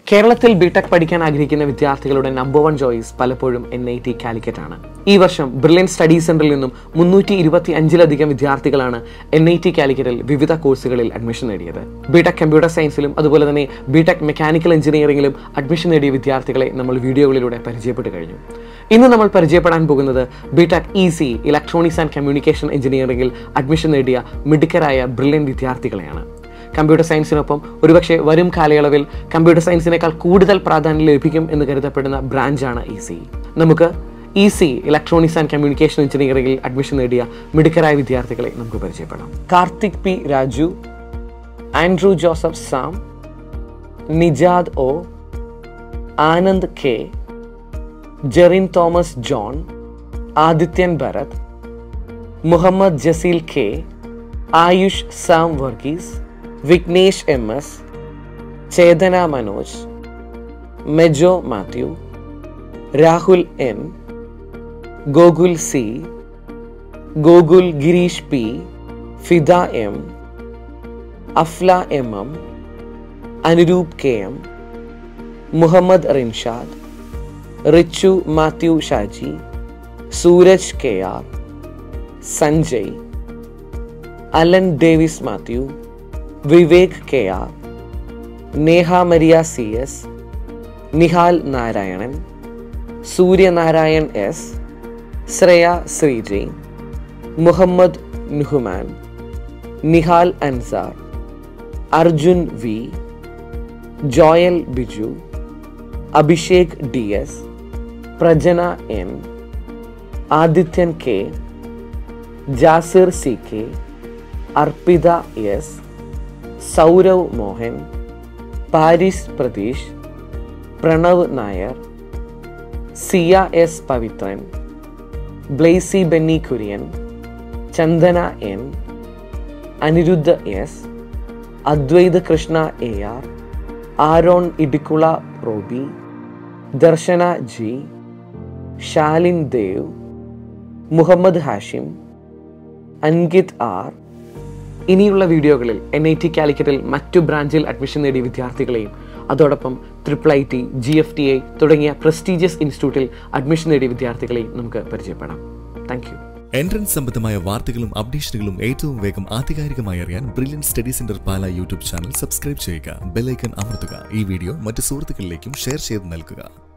കേരളത്തിൽ ബിടെക് പഠിക്കാൻ ആഗ്രഹിക്കുന്ന വിദ്യാർത്ഥികളുടെ നമ്പർ വൺ ചോയ്സ് പലപ്പോഴും എൻ ഐ ടി കാലിക്കറ്റ് ആണ് ഈ വർഷം ബ്രില്യൻ സ്റ്റഡി സെന്ററിൽ നിന്നും മുന്നൂറ്റി ഇരുപത്തി അഞ്ചിലധികം വിദ്യാർത്ഥികളാണ് എൻ ഐ ടി കാലിക്കറ്റിൽ വിവിധ കോഴ്സുകളിൽ അഡ്മിഷൻ നേടിയത് ബിടെക് കമ്പ്യൂട്ടർ സയൻസിലും അതുപോലെ തന്നെ ബിടെക് മെക്കാനിക്കൽ എഞ്ചിനീയറിംഗിലും അഡ്മിഷൻ നേടിയ വിദ്യാർത്ഥികളെ നമ്മൾ വീഡിയോകളിലൂടെ പരിചയപ്പെട്ട് കഴിഞ്ഞു ഇന്ന് നമ്മൾ പരിചയപ്പെടാൻ പോകുന്നത് BTech E C electronics and communication എഞ്ചിനീയറിംഗിൽ അഡ്മിഷൻ നേടിയ മിടുക്കരായ ബ്രില്യൻ വിദ്യാർത്ഥികളെയാണ് കമ്പ്യൂട്ടർ സയൻസിനൊപ്പം ഒരുപക്ഷെ വരും കാലയളവിൽ കമ്പ്യൂട്ടർ സയൻസിനേക്കാൾ കൂടുതൽ പ്രാധാന്യം ലഭിക്കും എന്ന് കരുതപ്പെടുന്ന ബ്രാഞ്ചാണ് ഇ സി നമുക്ക് E C electronics and communication എഞ്ചിനീയറിംഗിൽ അഡ്മിഷൻ നേടിയ മിടുക്കരായ വിദ്യാർത്ഥികളെ നമുക്ക് പരിചയപ്പെടാം Karthik P Raju Andrew Joseph Sam Nijad O Anand K Jerin Thomas John Adithyan Bharath Muhammad Jaseel K Ayush Sam Varghese Vignesh M S Chethana Manoj Mejo Mathew Rahul N Gokul C Gokul Gireesh P Fida M Afla M M Anuroop K M Muhammad Rinshad Richu Mathew Shaji Sooraj K R Sanjay Alan Davis Mathew Vivek K R Neha Maria C S Nihal Narayanan Suryanarayan S Shreya Shreejay Muhammad Nuhman Nihal Ansar Arjun V Joel Biju Abhishek D S Prajana N Adithyan K Jasir C K Arpitha S Sourav Mohan Paris Pratheesh Pranav Nair Ziya S Pavithran Blessy Benny Kurian Chandana N Aniruddha S Adwaith Krishna A R Aaron Idicula Roby Darshana G Shalin Dev Muhammad Hashim Ankit R ഇനിയുള്ള വീഡിയോകളിൽ N I T കാലിക്കറ്റിൽ മറ്റു ബ്രാഞ്ചിൽ admission നേടിയ വിദ്യാർത്ഥികളെയും അതോടൊപ്പം triple I T G F T I തുടങ്ങിയ prestigious ഇൻസ്റ്റിറ്റ്യൂട്ടിൽ അഡ്മിഷൻ നേടിയ വിദ്യാർത്ഥികളെയും നമുക്ക് പരിചയപ്പെടാം താങ്ക് യു എൻട്രൻസ് സംബന്ധമായ വാർത്തകളും അപ്ഡേഷനുകളും ഏറ്റവും വേഗം ആധികാരികമായി അറിയാൻ Brilliant study centre Pala YouTube channel subscribe ചെയ്യുക ബെല്ലൈക്കൺ അമർത്തുക ഈ വീഡിയോ മറ്റ് സുഹൃത്തുക്കളിലേക്കും ഷെയർ ചെയ്ത് നൽകുക